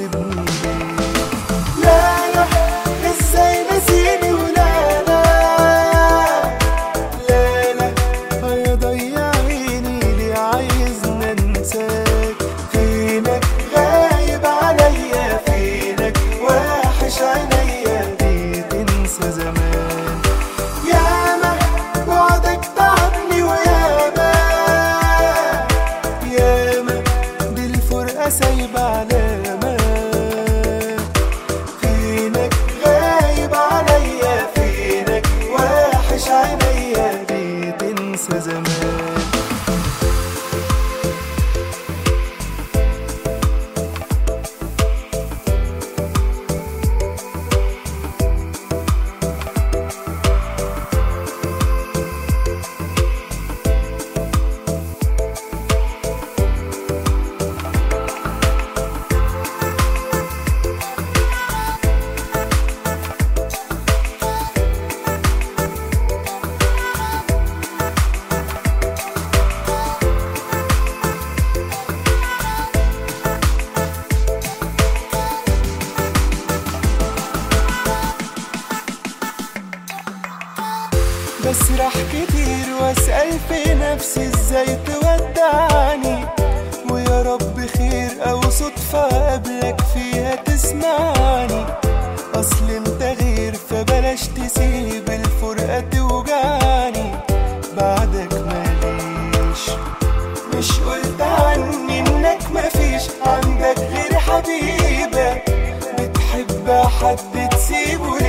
تسيبني ليه لا لا ازاي نسيني ولا لا لا لا يا ضيع عيني ليه عايزنا انساك فينك غايب عليا فينك واحش عينيا ليه تنسى زمان ياما بعدك تعبني وياما ياما دي الفرقة سايبة علامة فينك غايب عليا فينك واحش عينيا ليه تنسى زمان بسرح كتير واسأل في نفسي ازاي تودعني ويا رب خير او صدفة قبلك فيها تسمعني اصل انت غير فبلاش تسيب الفرقة توجعني بعدك ماليش مش قلت عني انك مفيش عندك غير حبيبة بتحب حد تسيبه